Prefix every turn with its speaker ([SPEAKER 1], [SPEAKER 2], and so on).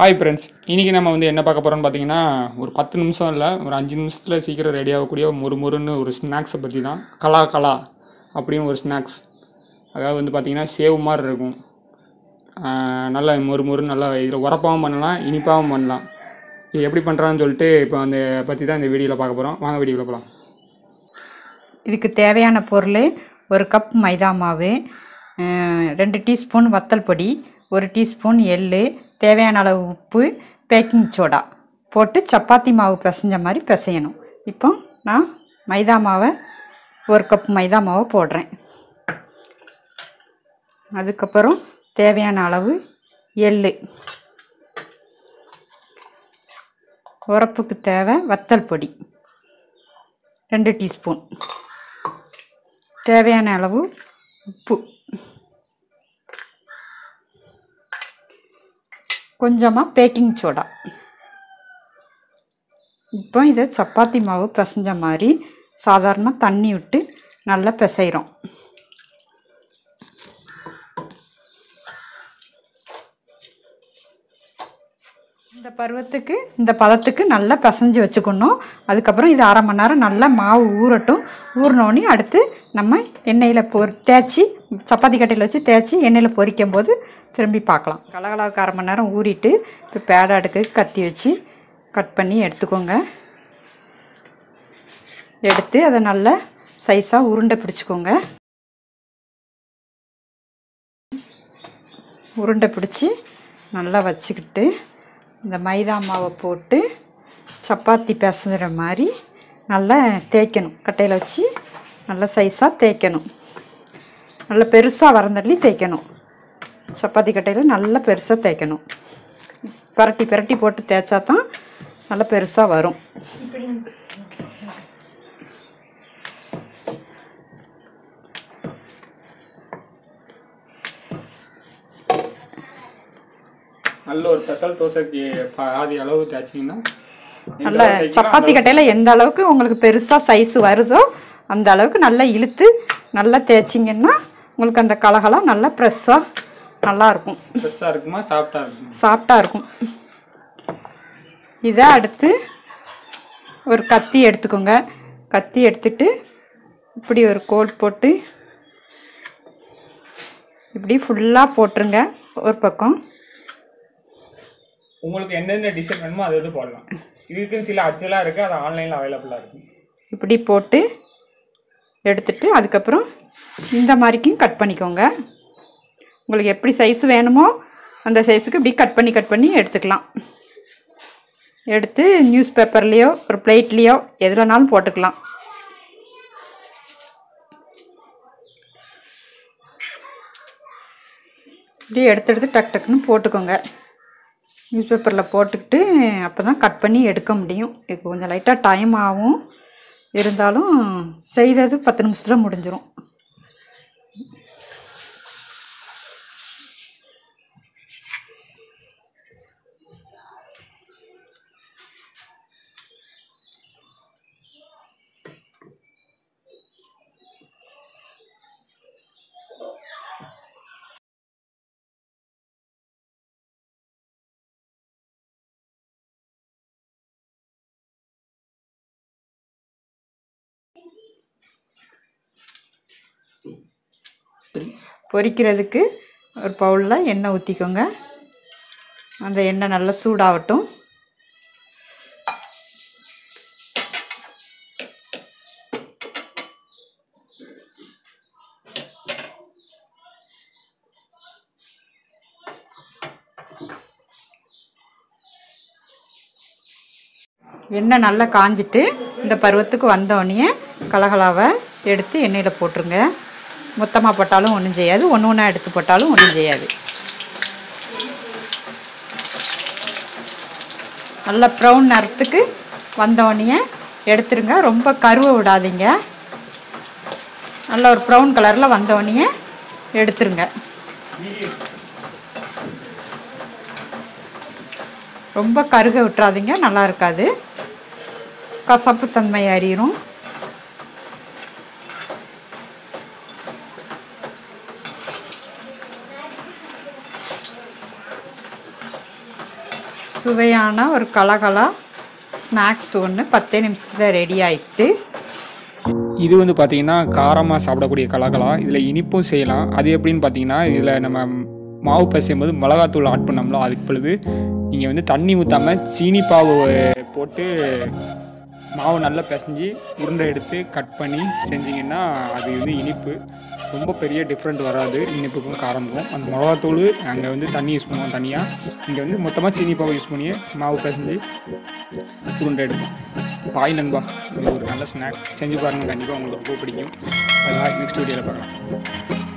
[SPEAKER 1] hi friends இன்றைக்கி நம்ம வந்து என்ன பார்க்க போகிறோம்னு பார்த்தீங்கன்னா ஒரு பத்து நிமிஷம் இல்லை ஒரு அஞ்சு நிமிஷத்தில் சீக்கிரம் ரெடி ஆகக்கூடிய ஒரு முறுன்னு ஒரு ஸ்நாக்ஸை பற்றி தான் கலா கலா அப்படின்னு ஒரு ஸ்நாக்ஸ் அதாவது வந்து பார்த்திங்கன்னா சேவ் மாதிரி இருக்கும் ஆஹ் நல்லா மொறு மொறுன்னு நல்லா இதில் உரப்பாகவும் பண்ணலாம் இனிப்பாகவும் பண்ணலாம் இது எப்படி பண்ணுறான்னு சொல்லிட்டு இப்போ அந்த பற்றி தான் இந்த வீடியோவில் பார்க்க போகிறோம் வாங்க வீடியோவில் போகலாம்
[SPEAKER 2] இதுக்கு தேவையான பொருள் ஒரு கப் மைதா மாவு அஹ், ரெண்டு டீஸ்பூன் வத்தல் பொடி ஒரு டீஸ்பூன் எள் தேவையான அளவு உப்பு பேக்கிங் சோடா போட்டு சப்பாத்தி மாவு பிசைஞ்ச மாதிரி பிசையணும் இப்போ நான் மைதா மாவை ஒரு கப் மைதா மாவை போடுறேன் அதுக்கப்புறம் தேவையான அளவு எள் உரப்புக்கு தேவை வத்தல் பொடி ரெண்டு டீஸ்பூன் தேவையான அளவு உப்பு கொஞ்சமாக பேக்கிங் சோடா இப்போ இதை சப்பாத்தி மாவு பிசைஞ்ச மாதிரி சாதாரணமாக தண்ணி விட்டு நல்லா பிசைகிறோம் இந்த பருவத்துக்கு இந்த பதத்துக்கு நல்லா பிசைஞ்சு வச்சுக்கணும் அதுக்கப்புறம் இது அரை மணி நேரம் நல்லா மாவு ஊறட்டும் ஊறினோடனே அடுத்து நம்ம எண்ணெயில் பொரி தேய்ச்சி சப்பாத்தி கட்டையில் வச்சு தேய்ச்சி எண்ணெயில் பொரிக்கும் போது திரும்பி பார்க்கலாம் கலகலாவுக்கு அரை மணி நேரம் ஊறிட்டு இப்போ பேடை அடுக்கு கத்தி வச்சு கட் பண்ணி எடுத்துக்கோங்க எடுத்து அதை நல்லா சைஸாக உருண்டை பிடிச்சிக்கோங்க உருண்டை பிடிச்சி நல்லா வச்சுக்கிட்டு இந்த மைதா மாவை போட்டு சப்பாத்தி பிசைகிற மாதிரி நல்லா தேய்க்கணும் கட்டையில் வச்சு நல்லா சைஸாக தேய்க்கணும் நல்லா பெருசாக வரந்தள்ளி தேய்க்கணும் சப்பாத்தி கட்டையில் நல்லா பெருசாக தேய்க்கணும் பரட்டி பரட்டி போட்டு தேய்ச்சா தான் நல்லா பெருசாக வரும்
[SPEAKER 1] நல்ல ஒரு ஸ்பெஷல் தோசைக்கு பாதி அளவு தேய்ச்சிங்கன்னா
[SPEAKER 2] நல்ல சப்பாத்தி கட்டையில் எந்த அளவுக்கு உங்களுக்கு பெருசாக சைஸ் வருதோ அந்த அளவுக்கு நல்லா இழுத்து நல்லா தேய்ச்சிங்கன்னா உங்களுக்கு அந்த கலகலாம் நல்லா ப்ரெஸ்ஸாக நல்லாயிருக்கும்
[SPEAKER 1] பெருசாக இருக்குமா சாஃப்டாக இருக்குமா
[SPEAKER 2] சாஃப்டா இருக்கும் இதை அடுத்து ஒரு கத்தி எடுத்துக்கோங்க கத்தி எடுத்துட்டு இப்படி ஒரு கோட் போட்டு இப்படி ஃபுல்லாக போட்டுருங்க ஒரு பக்கம்
[SPEAKER 1] உங்களுக்கு எந்தெந்த டிசைன் வேணுமோ அதை வந்து போடலாம் இதுக்குன்னு சில அச்செல்லாம் இருக்குது அது ஆன்லைனில் அவைலபிளாக இருக்குது
[SPEAKER 2] இப்படி போட்டு எடுத்துட்டு அதுக்கப்புறம் இந்த மாதிரிக்கும் கட் பண்ணிக்கோங்க உங்களுக்கு எப்படி சைஸ் வேணுமோ அந்த சைஸுக்கு இப்படி கட் பண்ணி கட் பண்ணி எடுத்துக்கலாம் எடுத்து நியூஸ் பேப்பர்லேயோ ஒரு பிளேட்லேயோ எதுலனாலும் போட்டுக்கலாம் இப்படி எடுத்து எடுத்து டக் டக்குன்னு போட்டுக்கோங்க நியூஸ் பேப்பரில் போட்டுக்கிட்டு அப்போ தான் கட் பண்ணி எடுக்க முடியும் இதுக்கு கொஞ்சம் லைட்டாக டைம் ஆகும் இருந்தாலும் செய்தது பத்து நிமிஷத்தில் முடிஞ்சிடும் பொரிக்கிறதுக்கு ஒரு பவுலில் எண்ணெய் ஊற்றிக்கோங்க அந்த எண்ணெய் நல்லா சூடாகட்டும் எண்ணெய் நல்லா காஞ்சிட்டு இந்த பருவத்துக்கு வந்தோடனே கலகலாவை எடுத்து எண்ணெயில் போட்டுருங்க மொத்தமாக போட்டாலும் ஒன்றும் செய்யாது ஒன்று ஒன்றா எடுத்து போட்டாலும் ஒன்றும் செய்யாது நல்ல ப்ரௌன் நிறத்துக்கு வந்தோடனே எடுத்துருங்க ரொம்ப கருவை விடாதீங்க நல்ல ஒரு ப்ரௌன் கலரில் வந்தோடனே எடுத்துருங்க ரொம்ப கருக விட்டுறாதீங்க நல்லா இருக்காது கசப்பு தன்மை அறியும் சுவையான ஒரு கலகலா ஸ்நாக்ஸ் ஒன்று பத்தே நிமிஷத்தில் ரெடி ஆயிட்டு
[SPEAKER 1] இது வந்து பார்த்தீங்கன்னா காரமாக சாப்பிடக்கூடிய கலாகலா இதில் இனிப்பும் செய்யலாம் அது எப்படின்னு பார்த்தீங்கன்னா இதில் நம்ம மாவு பிசையும் போது மிளகாத்தூள் ஆட் பண்ணோம்ல அதுக்கு பொழுது நீங்கள் வந்து தண்ணி ஊற்றாமல் சீனி பாவு போட்டு மாவு நல்லா பிசைஞ்சு உருண்டை எடுத்து கட் பண்ணி செஞ்சீங்கன்னா அது வந்து இனிப்பு ரொம்ப பெரிய டிஃப்ரெண்ட் வராது இனிப்புக்கும் காரமுக்கும் அந்த மிளகாத்தூள் அங்கே வந்து தண்ணி யூஸ் பண்ணுவோம் தனியாக இங்கே வந்து மொத்தமாக சீனி பாவு யூஸ் பண்ணி மாவு பிசைஞ்சு உருண்டை எடுப்போம் பாய் நண்பா இது ஒரு நல்ல ஸ்நாக் செஞ்சு பாருங்கள் கண்டிப்பாக உங்களுக்கு ரொம்ப பிடிக்கும் நெக்ஸ்ட் வீடியோவில் பார்க்கலாம்